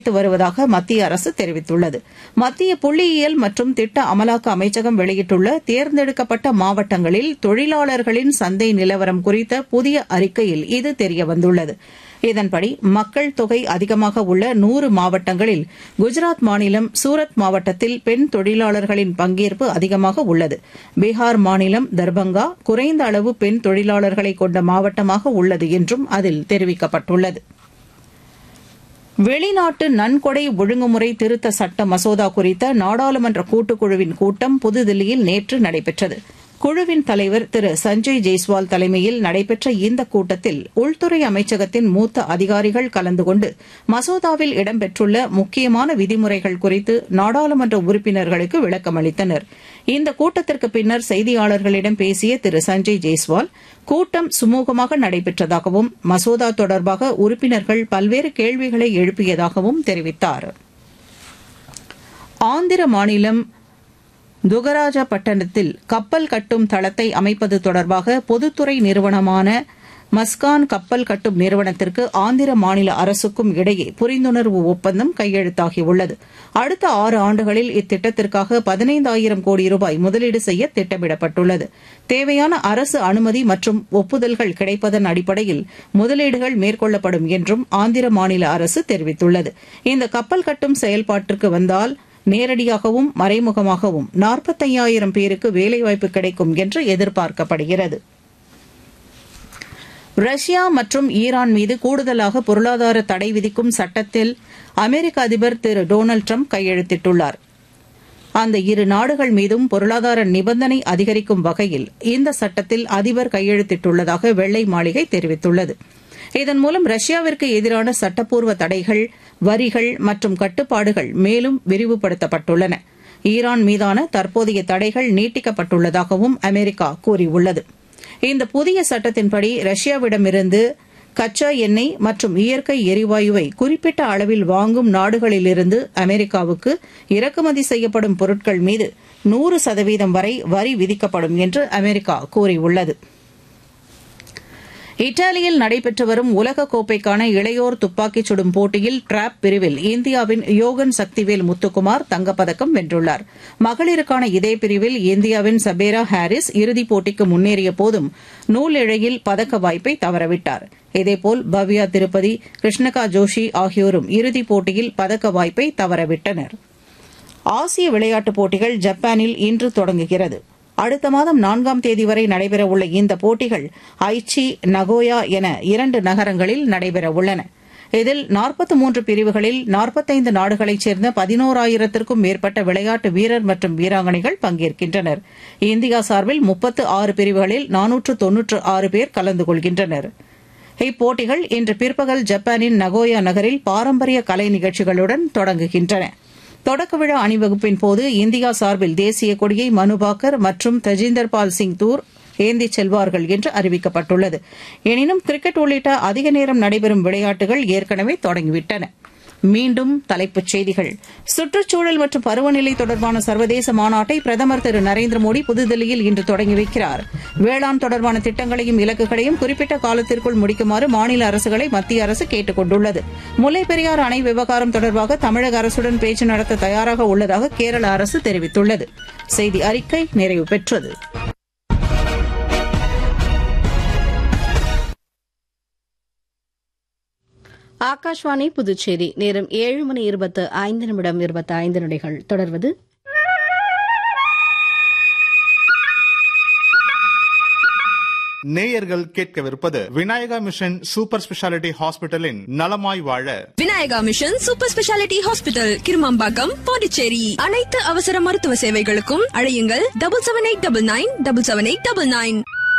அதிகரித்து வருவதாக மத்திய அரசு தெரிவித்துள்ளது மத்திய புள்ளியியல் மற்றும் திட்ட அமலாக்க அமைச்சகம் வெளியிட்டுள்ள தேர்ந்தெடுக்கப்பட்ட மாவட்டங்களில் தொழிலாளர்களின் சந்தை நிலவரம் குறித்த புதிய அறிக்கையில் இது தெரியவந்துள்ளது இதன்படி மக்கள் தொகை அதிகமாக உள்ள நூறு மாவட்டங்களில் குஜராத் மாநிலம் சூரத் மாவட்டத்தில் பெண் தொழிலாளர்களின் பங்கேற்பு அதிகமாக உள்ளது பீகார் மாநிலம் தர்பங்கா குறைந்த அளவு பெண் தொழிலாளர்களை கொண்ட மாவட்டமாக உள்ளது என்றும் அதில் தெரிவிக்கப்பட்டுள்ளது வெளிநாட்டு நன்கொடை ஒழுங்குமுறை திருத்த சட்ட மசோதா குறித்த நாடாளுமன்ற கூட்டுக்குழுவின் கூட்டம் புதுதில்லியில் நேற்று நடைபெற்றது குழுவின் தலைவர் திரு சஞ்சய் ஜெய்ஸ்வால் தலைமையில் நடைபெற்ற இந்த கூட்டத்தில் உள்துறை அமைச்சகத்தின் மூத்த அதிகாரிகள் கலந்து கொண்டு மசோதாவில் இடம்பெற்றுள்ள முக்கியமான விதிமுறைகள் குறித்து நாடாளுமன்ற உறுப்பினர்களுக்கு விளக்கம் அளித்தனர் இந்த கூட்டத்திற்கு பின்னர் செய்தியாளர்களிடம் பேசிய திரு சஞ்சய் ஜெய்ஸ்வால் கூட்டம் சுமூகமாக நடைபெற்றதாகவும் மசோதா தொடர்பாக உறுப்பினர்கள் பல்வேறு கேள்விகளை எழுப்பியதாகவும் தெரிவித்தார் ஆந்திர மாநிலம் துகராஜப்பட்டினத்தில் கப்பல் கட்டும் தளத்தை அமைப்பது தொடர்பாக பொதுத்துறை நிறுவனமான மஸ்கான் கப்பல் கட்டும் நிறுவனத்திற்கு ஆந்திர மாநில அரசுக்கும் இடையே புரிந்துணர்வு ஒப்பந்தம் கையெழுத்தாகியுள்ளது அடுத்த ஆறு ஆண்டுகளில் இத்திட்டத்திற்காக பதினைந்தாயிரம் கோடி ரூபாய் முதலீடு செய்ய திட்டமிடப்பட்டுள்ளது தேவையான அரசு அனுமதி மற்றும் ஒப்புதல்கள் கிடைப்பதன் அடிப்படையில் முதலீடுகள் மேற்கொள்ளப்படும் என்றும் ஆந்திர மாநில அரசு தெரிவித்துள்ளது இந்த கப்பல் கட்டும் செயல்பாட்டிற்கு வந்தால் நேரடியாகவும் மறைமுகமாகவும் நாற்பத்தையாயிரம் பேருக்கு வேலைவாய்ப்பு கிடைக்கும் என்று எதிர்பார்க்கப்படுகிறது ரஷ்யா மற்றும் ஈரான் மீது கூடுதலாக பொருளாதார தடை விதிக்கும் சட்டத்தில் அமெரிக்க அதிபர் திரு டொனால்டு ட்ரம்ப் கையெழுத்திட்டுள்ளார் அந்த இரு நாடுகள் மீதும் பொருளாதார நிபந்தனை அதிகரிக்கும் வகையில் இந்த சட்டத்தில் அதிபர் கையெழுத்திட்டுள்ளதாக வெள்ளை மாளிகை தெரிவித்துள்ளது இதன் மூலம் ரஷ்யாவிற்கு எதிரான சட்டப்பூர்வ தடைகள் வரிகள் மற்றும் கட்டுப்பாடுகள் மேலும் விரிவுபடுத்தப்பட்டுள்ளன ஈரான் மீதான தற்போதைய தடைகள் நீட்டிக்கப்பட்டுள்ளதாகவும் அமெரிக்கா கூறியுள்ளது இந்த புதிய சட்டத்தின்படி ரஷ்யாவிடமிருந்து கச்சா எண்ணெய் மற்றும் இயற்கை எரிவாயுவை குறிப்பிட்ட அளவில் வாங்கும் நாடுகளிலிருந்து அமெரிக்காவுக்கு இறக்குமதி செய்யப்படும் பொருட்கள் மீது நூறு சதவீதம் வரை வரி விதிக்கப்படும் என்று அமெரிக்கா கூறியுள்ளது இத்தாலியில் நடைபெற்று வரும் உலகக்கோப்பைக்கான இளையோர் துப்பாக்கிச் சுடும் போட்டியில் டிராப் பிரிவில் இந்தியாவின் யோகன் சக்திவேல் முத்துக்குமார் தங்கப்பதக்கம் வென்றுள்ளார் மகளிருக்கான இதே பிரிவில் இந்தியாவின் சபேரா ஹாரிஸ் இறுதிப் போட்டிக்கு முன்னேறிய போதும் நூல் இழையில் பதக்க வாய்ப்பை தவறவிட்டார் இதேபோல் பவ்யா திருப்பதி கிருஷ்ணகா ஜோஷி ஆகியோரும் இறுதிப் போட்டியில் பதக்க வாய்ப்பை தவறவிட்டனர் ஆசிய விளையாட்டுப் போட்டிகள் ஜப்பானில் இன்று தொடங்குகிறது அடுத்த மாதம் நான்காம் தேதி வரை நடைபெறவுள்ள இந்த போட்டிகள் ஐச்சி நகோயா என இரண்டு நகரங்களில் நடைபெறவுள்ளன இதில் நாற்பத்தி மூன்று பிரிவுகளில் நாற்பத்தைந்து நாடுகளைச் சேர்ந்த பதினோராயிரத்திற்கும் மேற்பட்ட விளையாட்டு வீரர் மற்றும் வீராங்கனைகள் பங்கேற்கின்றனர் இந்தியா சார்பில் முப்பத்து ஆறு பிரிவுகளில் நானூற்று தொன்னூற்று ஆறு பேர் கலந்து கொள்கின்றனர் இப்போட்டிகள் இன்று பிற்பகல் ஜப்பானின் நகோயா நகரில் பாரம்பரிய கலை நிகழ்ச்சிகளுடன் தொடங்குகின்றன தொடக்க விழா அணிவகுப்பின் போது இந்தியா சார்பில் தேசிய கொடியை மனுபாக்கர் மற்றும் தஜிந்தர் பால் சிங் தூர் ஏந்திச் செல்வார்கள் என்று அறிவிக்கப்பட்டுள்ளது எனினும் கிரிக்கெட் உள்ளிட்ட அதிக நேரம் நடைபெறும் விளையாட்டுகள் ஏற்கனவே தொடங்கிவிட்டன மீண்டும் தலைப்புச் செய்திகள் சுற்றுச்சூழல் மற்றும் பருவநிலை தொடர்பான சர்வதேச மாநாட்டை பிரதமர் திரு நரேந்திர மோடி புதுதில்லியில் இன்று தொடங்கி வைக்கிறார் வேளாண் தொடர்பான திட்டங்களையும் இலக்குகளையும் குறிப்பிட்ட காலத்திற்குள் முடிக்குமாறு மாநில அரசுகளை மத்திய அரசு கேட்டுக் கொண்டுள்ளது முல்லைப் பெரியாறு அணை விவகாரம் தொடர்பாக தமிழக அரசுடன் பேச்சு நடத்த தயாராக உள்ளதாக கேரள அரசு தெரிவித்துள்ளது செய்தி அறிக்கை நிறைவு பெற்றது ஆகாஷ்வாணி புதுச்சேரி நேரம் ஏழு மணி இருபத்து ஐந்து நிமிடம் இருபத்தி ஐந்து நொடிகள் தொடர்வது நேயர்கள் கேட்கவிருப்பது விநாயகா மிஷன் சூப்பர் ஸ்பெஷாலிட்டி ஹாஸ்பிட்டலின் நலமாய் வாழ Vinayaka mission super speciality hospital Kirumampakkam Pondicherry அனைத்து அவசர மருத்துவ சேவைகளுக்கும் அழையுங்கள் double seven eight double nine double seven eight double nine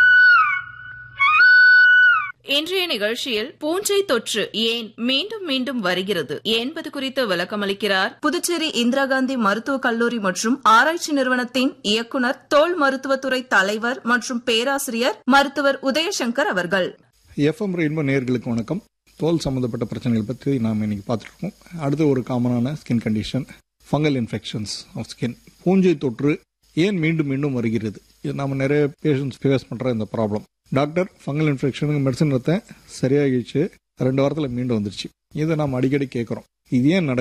இன்றைய நிகழ்ச்சியில் பூஞ்சை தொற்று ஏன் மீண்டும் மீண்டும் வருகிறது என்பது குறித்து விளக்கமளிக்கிறார் புதுச்சேரி இந்திரா காந்தி மருத்துவக் கல்லூரி மற்றும் ஆராய்ச்சி நிறுவனத்தின் இயக்குநர் தோல் மருத்துவத்துறை தலைவர் மற்றும் பேராசிரியர் மருத்துவர் உதயசங்கர் அவர்கள் எஃப்எம் ரெயின்போ நேர்களுக்கு வணக்கம் தோல் சம்மந்தப்பட்ட பிரச்சனைகள் பற்றி நாம் இன்னைக்கு பார்த்துட்டு இருக்கோம் அடுத்து ஒரு காமனான skin condition fungal infections of skin பூஞ்சை தொற்று ஏன் மீண்டும் மீண்டும் வருகிறது இது நம்ம நிறைய பேஷண்ட்ஸ் ஃபேஸ் பண்ணுற இந்த ப்ராப்ளம் டாக்டர் ஃபங்கல் இன்ஃபெக்ஷனுக்கு மெடிசன் எடுத்தேன் சரியாகிடுச்சு ரெண்டு வாரத்தில் மீண்டும் வந்துருச்சு இதை நாம் அடிக்கடி கேட்குறோம் இது ஏன்